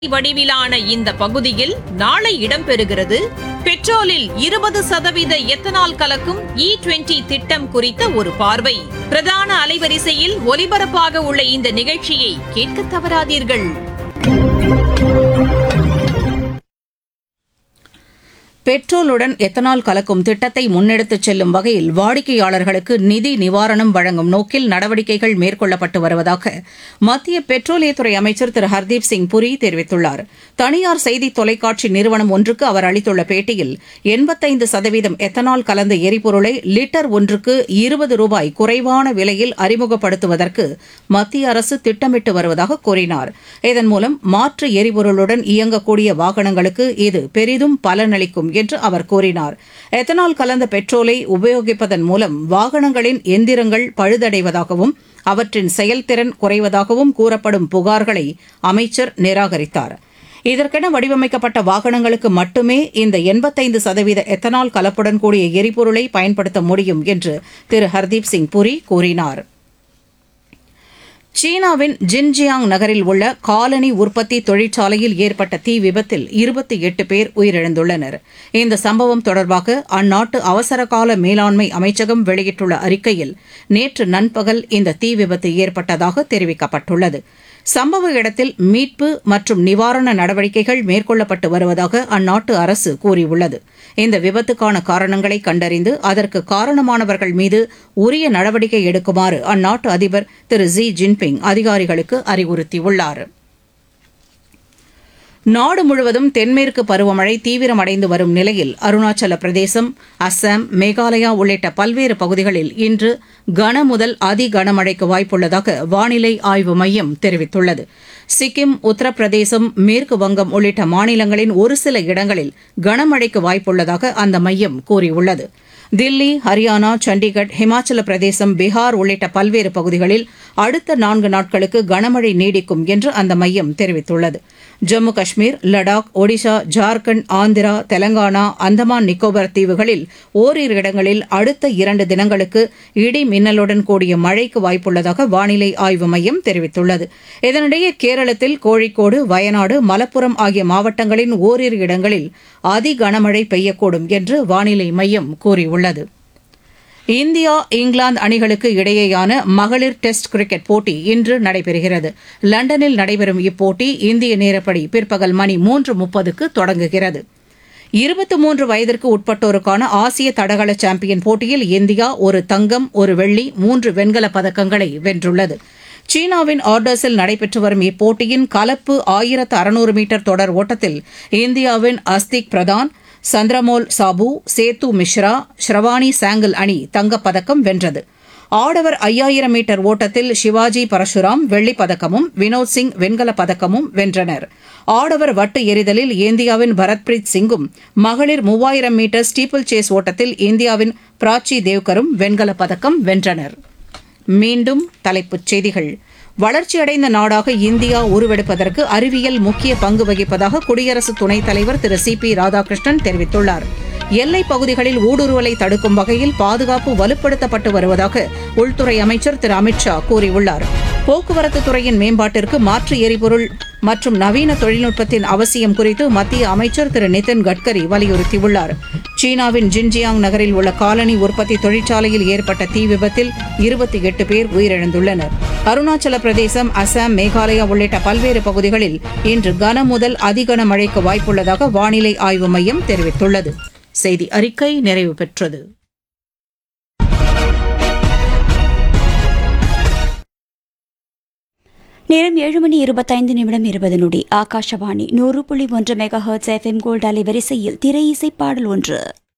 வடிவிலான இந்த பகுதியில் நாளை இடம்பெறுகிறது பெட்ரோலில் இருபது சதவீத எத்தனால் கலக்கும் இ டுவெண்டி திட்டம் குறித்த ஒரு பார்வை பிரதான அலைவரிசையில் ஒலிபரப்பாக உள்ள இந்த நிகழ்ச்சியை கேட்க தவறாதீர்கள் பெட்ரோலுடன் எத்தனால் கலக்கும் திட்டத்தை முன்னெடுத்துச் செல்லும் வகையில் வாடிக்கையாளர்களுக்கு நிதி நிவாரணம் வழங்கும் நோக்கில் நடவடிக்கைகள் மேற்கொள்ளப்பட்டு வருவதாக மத்திய பெட்ரோலியத்துறை அமைச்சர் திரு ஹர்தீப் சிங் புரி தெரிவித்துள்ளார் தனியார் செய்தி தொலைக்காட்சி நிறுவனம் ஒன்றுக்கு அவர் அளித்துள்ள பேட்டியில் எண்பத்தைந்து சதவீதம் எத்தனால் கலந்த எரிபொருளை லிட்டர் ஒன்றுக்கு இருபது ரூபாய் குறைவான விலையில் அறிமுகப்படுத்துவதற்கு மத்திய அரசு திட்டமிட்டு வருவதாக கூறினார் இதன் மூலம் மாற்று எரிபொருளுடன் இயங்கக்கூடிய வாகனங்களுக்கு இது பெரிதும் பலனளிக்கும் என்று அவர் கூறினார் எத்தனால் கலந்த பெட்ரோலை உபயோகிப்பதன் மூலம் வாகனங்களின் எந்திரங்கள் பழுதடைவதாகவும் அவற்றின் செயல்திறன் குறைவதாகவும் கூறப்படும் புகார்களை அமைச்சர் நிராகரித்தார் இதற்கென வடிவமைக்கப்பட்ட வாகனங்களுக்கு மட்டுமே இந்த எண்பத்தைந்து சதவீத எத்தனால் கலப்புடன் கூடிய எரிபொருளை பயன்படுத்த முடியும் என்று திரு ஹர்தீப் சிங் புரி கூறினார் சீனாவின் ஜின்ஜியாங் நகரில் உள்ள காலனி உற்பத்தி தொழிற்சாலையில் ஏற்பட்ட தீ விபத்தில் இருபத்தி எட்டு பேர் உயிரிழந்துள்ளனர் இந்த சம்பவம் தொடர்பாக அந்நாட்டு அவசரகால மேலாண்மை அமைச்சகம் வெளியிட்டுள்ள அறிக்கையில் நேற்று நண்பகல் இந்த தீ விபத்து ஏற்பட்டதாக தெரிவிக்கப்பட்டுள்ளது சம்பவ இடத்தில் மீட்பு மற்றும் நிவாரண நடவடிக்கைகள் மேற்கொள்ளப்பட்டு வருவதாக அந்நாட்டு அரசு கூறியுள்ளது இந்த விபத்துக்கான காரணங்களை கண்டறிந்து அதற்கு காரணமானவர்கள் மீது உரிய நடவடிக்கை எடுக்குமாறு அந்நாட்டு அதிபர் திரு ஜி ஜின்பிங் அதிகாரிகளுக்கு அறிவுறுத்தியுள்ளார் நாடு முழுவதும் தென்மேற்கு பருவமழை தீவிரமடைந்து வரும் நிலையில் அருணாச்சல பிரதேசம் அஸ்ஸாம் மேகாலயா உள்ளிட்ட பல்வேறு பகுதிகளில் இன்று கன முதல் அதி கனமழைக்கு வாய்ப்புள்ளதாக வானிலை ஆய்வு மையம் தெரிவித்துள்ளது சிக்கிம் உத்தரப்பிரதேசம் மேற்கு வங்கம் உள்ளிட்ட மாநிலங்களின் ஒரு சில இடங்களில் கனமழைக்கு வாய்ப்புள்ளதாக அந்த மையம் கூறியுள்ளது தில்லி ஹரியானா சண்டிகர் ஹிமாச்சல பிரதேசம் பீகார் உள்ளிட்ட பல்வேறு பகுதிகளில் அடுத்த நான்கு நாட்களுக்கு கனமழை நீடிக்கும் என்று அந்த மையம் தெரிவித்துள்ளது ஜம்மு காஷ்மீர் லடாக் ஒடிஷா ஜார்க்கண்ட் ஆந்திரா தெலங்கானா அந்தமான் நிக்கோபார் தீவுகளில் ஓரிரு இடங்களில் அடுத்த இரண்டு தினங்களுக்கு இடி மின்னலுடன் கூடிய மழைக்கு வாய்ப்புள்ளதாக வானிலை ஆய்வு மையம் தெரிவித்துள்ளது இதனிடையே கேரளத்தில் கோழிக்கோடு வயநாடு மலப்புரம் ஆகிய மாவட்டங்களின் ஓரிரு இடங்களில் அதி கனமழை பெய்யக்கூடும் என்று வானிலை மையம் கூறியுள்ளது இந்தியா இங்கிலாந்து அணிகளுக்கு இடையேயான மகளிர் டெஸ்ட் கிரிக்கெட் போட்டி இன்று நடைபெறுகிறது லண்டனில் நடைபெறும் இப்போட்டி இந்திய நேரப்படி பிற்பகல் மணி மூன்று முப்பதுக்கு தொடங்குகிறது இருபத்தி மூன்று வயதிற்கு உட்பட்டோருக்கான ஆசிய தடகள சாம்பியன் போட்டியில் இந்தியா ஒரு தங்கம் ஒரு வெள்ளி மூன்று வெண்கலப் பதக்கங்களை வென்றுள்ளது சீனாவின் ஆர்டர்ஸில் நடைபெற்று வரும் இப்போட்டியின் கலப்பு ஆயிரத்து அறுநூறு மீட்டர் தொடர் ஓட்டத்தில் இந்தியாவின் அஸ்திக் பிரதான் சந்திரமோல் சாபு சேத்து மிஸ்ரா ஸ்ரவானி சாங்கல் அணி தங்கப்பதக்கம் வென்றது ஆடவர் ஐயாயிரம் மீட்டர் ஓட்டத்தில் சிவாஜி பரசுராம் வெள்ளிப் பதக்கமும் வினோத் சிங் வெண்கலப் பதக்கமும் வென்றனர் ஆடவர் வட்டு எறிதலில் இந்தியாவின் பரத்பிரீத் சிங்கும் மகளிர் மூவாயிரம் மீட்டர் ஸ்டீப்பிள் சேஸ் ஓட்டத்தில் இந்தியாவின் பிராச்சி தேவ்கரும் வெண்கலப் பதக்கம் வென்றனர் மீண்டும் தலைப்புச் செய்திகள் வளர்ச்சியடைந்த நாடாக இந்தியா உருவெடுப்பதற்கு அறிவியல் முக்கிய பங்கு வகிப்பதாக குடியரசு துணைத் தலைவர் திரு சி பி ராதாகிருஷ்ணன் தெரிவித்துள்ளார் எல்லைப் பகுதிகளில் ஊடுருவலை தடுக்கும் வகையில் பாதுகாப்பு வலுப்படுத்தப்பட்டு வருவதாக உள்துறை அமைச்சர் திரு அமித் ஷா கூறியுள்ளார் போக்குவரத்து துறையின் மேம்பாட்டிற்கு மாற்று எரிபொருள் மற்றும் நவீன தொழில்நுட்பத்தின் அவசியம் குறித்து மத்திய அமைச்சர் திரு நிதின் கட்கரி வலியுறுத்தியுள்ளார் சீனாவின் ஜின்ஜியாங் நகரில் உள்ள காலனி உற்பத்தி தொழிற்சாலையில் ஏற்பட்ட தீ விபத்தில் இருபத்தி எட்டு பேர் உயிரிழந்துள்ளனர் அருணாச்சல பிரதேசம் அசாம் மேகாலயா உள்ளிட்ட பல்வேறு பகுதிகளில் இன்று கன முதல் அதிகன மழைக்கு வாய்ப்புள்ளதாக வானிலை ஆய்வு மையம் தெரிவித்துள்ளது செய்தி அறிக்கை நிறைவு பெற்றது நேரம் ஏழு மணி இருபத்தைந்து நிமிடம் இருபது நொடி ஆகாஷவாணி நூறு புள்ளி ஒன்று மெகா ஹர்ட்ஸ் எஃப்எம் கோல்ட் அலைவரிசையில் திரை இசை பாடல் ஒன்று